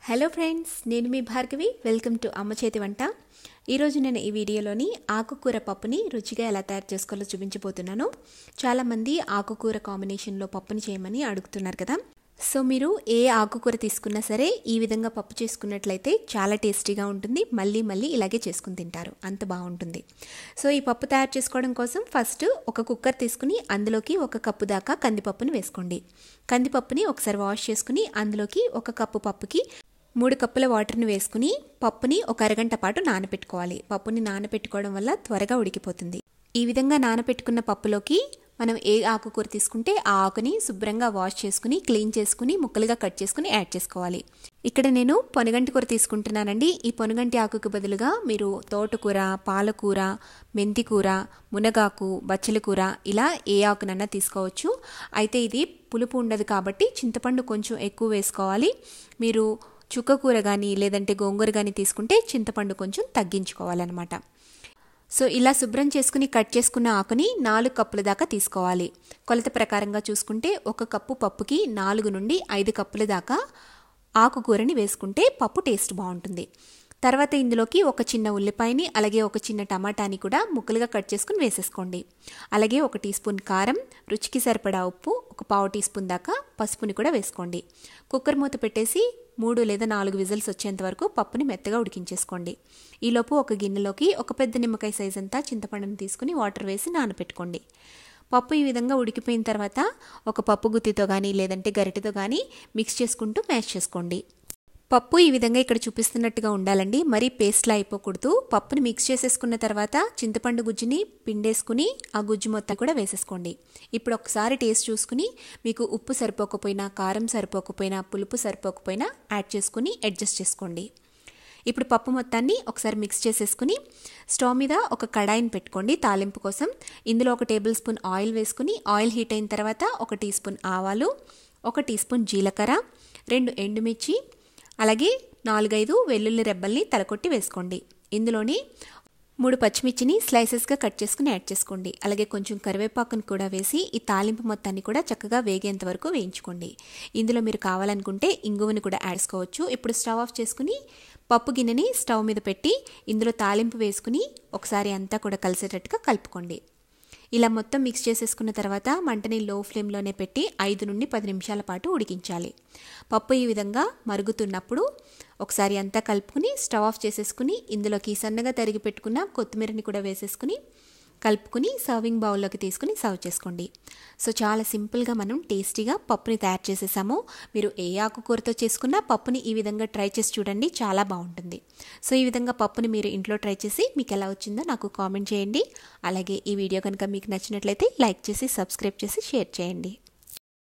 hello friends నేను మీ Bhargavi welcome to అమ్మ చేతి వంట ఈరోజు నేను ఈ వీడియోలోని ఆకుకూర పప్పుని రుచిగా ఎలా తయారు చేసుకోవాలో చూపించబోతున్నాను చాలామంది ఆకుకూర కాంబినేషన్లో పప్పుని చేయమని అడుగుతున్నారు కదా సో మీరు ఏ ఆకుకూర తీసుకున్నా సరే ఈ విధంగా పప్పు చేసుకున్నట్లయితే చాలా టేస్టీగా ఉంటుంది మళ్ళీ మళ్ళీ ఇలాగే చేసుకుని తింటారు అంత బాగుంటుంది సో ఈ పప్పు తయారు చేసుకోవడం కోసం ఫస్ట్ ఒక కుక్కర్ తీసుకుని అందులోకి ఒక కప్పు దాకా కందిపప్పుని వేసుకోండి కందిపప్పుని ఒకసారి వాష్ చేసుకుని అందులోకి ఒక కప్పు పప్పుకి మూడు కప్పుల వాటర్ని వేసుకుని పప్పుని ఒక అరగంట పాటు నానబెట్టుకోవాలి పప్పుని నానబెట్టుకోవడం వల్ల త్వరగా ఉడికిపోతుంది ఈ విధంగా నానబెట్టుకున్న పప్పులోకి మనం ఏ ఆకుకూర తీసుకుంటే ఆ ఆకుని శుభ్రంగా వాష్ చేసుకుని క్లీన్ చేసుకుని ముక్కలుగా కట్ చేసుకుని యాడ్ చేసుకోవాలి ఇక్కడ నేను పొనగంటి కూర తీసుకుంటున్నానండి ఈ పొనగంటి ఆకుకు బదులుగా మీరు తోటకూర పాలకూర మెంతికూర మునగాకు బచ్చల కూర ఇలా ఏ ఆకునన్నా తీసుకోవచ్చు అయితే ఇది పులుపు ఉండదు కాబట్టి చింతపండు కొంచెం ఎక్కువ వేసుకోవాలి మీరు చుక్కకూర కానీ లేదంటే గోంగూర కానీ తీసుకుంటే చింతపండు కొంచెం తగ్గించుకోవాలన్నమాట సో ఇలా శుభ్రం చేసుకుని కట్ చేసుకున్న ఆకుని నాలుగు కప్పుల దాకా తీసుకోవాలి కొలత ప్రకారంగా చూసుకుంటే ఒక కప్పు పప్పుకి నాలుగు నుండి ఐదు కప్పుల దాకా ఆకుకూరని వేసుకుంటే పప్పు టేస్ట్ బాగుంటుంది తర్వాత ఇందులోకి ఒక చిన్న ఉల్లిపాయని అలాగే ఒక చిన్న టమాటాని కూడా ముక్కలుగా కట్ చేసుకుని వేసేసుకోండి అలాగే ఒక టీ స్పూన్ కారం రుచికి సరిపడా ఉప్పు ఒక పావు టీ స్పూన్ దాకా పసుపుని కూడా వేసుకోండి కుక్కర్ మూత పెట్టేసి మూడు లేదా నాలుగు విజిల్స్ వచ్చేంత వరకు పప్పుని మెత్తగా ఉడికించేసుకోండి ఈలోపు ఒక గిన్నెలోకి ఒక పెద్ద నిమ్మకాయ సైజ్ అంతా చింతపండుని తీసుకుని వాటర్ వేసి నానబెట్టుకోండి పప్పు ఈ విధంగా ఉడికిపోయిన తర్వాత ఒక పప్పు గుత్తితో కానీ లేదంటే గరిటెతో కానీ మిక్స్ చేసుకుంటూ మ్యాష్ చేసుకోండి పప్పు ఈ విధంగా ఇక్కడ చూపిస్తున్నట్టుగా ఉండాలండి మరీ పేస్ట్లా అయిపోకూడదు పప్పుని మిక్స్ చేసేసుకున్న తర్వాత చింతపండు గుజ్జుని పిండేసుకుని ఆ గుజ్జు మొత్తం కూడా వేసేసుకోండి ఇప్పుడు ఒకసారి టేస్ట్ చూసుకుని మీకు ఉప్పు సరిపోకపోయినా కారం సరిపోకపోయినా పులుపు సరిపోకపోయినా యాడ్ చేసుకుని అడ్జస్ట్ చేసుకోండి ఇప్పుడు పప్పు మొత్తాన్ని ఒకసారి మిక్స్ చేసేసుకుని స్టవ్ మీద ఒక కడాయిని పెట్టుకోండి తాలింపు కోసం ఇందులో ఒక టేబుల్ స్పూన్ ఆయిల్ వేసుకుని ఆయిల్ హీట్ అయిన తర్వాత ఒక టీ స్పూన్ ఆవాలు ఒక టీ స్పూన్ జీలకర్ర రెండు ఎండుమిర్చి అలాగే నాలుగైదు వెల్లుల్లి రెబ్బల్ని తలకొట్టి వేసుకోండి ఇందులోని మూడు పచ్చిమిర్చిని స్లైసెస్గా కట్ చేసుకుని యాడ్ చేసుకోండి అలాగే కొంచెం కరివేపాకును కూడా వేసి ఈ తాలింపు మొత్తాన్ని కూడా చక్కగా వేగేంత వరకు వేయించుకోండి ఇందులో మీరు కావాలనుకుంటే ఇంగువని కూడా యాడ్ చేసుకోవచ్చు ఇప్పుడు స్టవ్ ఆఫ్ చేసుకుని పప్పు గిన్నెని స్టవ్ మీద పెట్టి ఇందులో తాలింపు వేసుకుని ఒకసారి అంతా కూడా కలిసేటట్టుగా కలుపుకోండి ఇలా మొత్తం మిక్స్ చేసేసుకున్న తర్వాత మంటని లో ఫ్లేమ్లోనే పెట్టి ఐదు నుండి పది నిమిషాల పాటు ఉడికించాలి పప్పు ఈ విధంగా మరుగుతున్నప్పుడు ఒకసారి అంతా కలుపుకుని స్టవ్ ఆఫ్ చేసేసుకుని ఇందులోకి సన్నగా తరిగి పెట్టుకున్న కొత్తిమీరని కూడా వేసేసుకుని కలుపుకుని సర్వింగ్ బౌల్లోకి తీసుకుని సర్వ్ చేసుకోండి సో చాలా సింపుల్గా మనం టేస్టీగా పప్పుని తయారు చేసేసాము మీరు ఏ ఆకుకూరతో చేసుకున్నా పప్పుని ఈ విధంగా ట్రై చేసి చూడండి చాలా బాగుంటుంది సో ఈ విధంగా పప్పుని మీరు ఇంట్లో ట్రై చేసి మీకు ఎలా వచ్చిందో నాకు కామెంట్ చేయండి అలాగే ఈ వీడియో కనుక మీకు నచ్చినట్లయితే లైక్ చేసి సబ్స్క్రైబ్ చేసి షేర్ చేయండి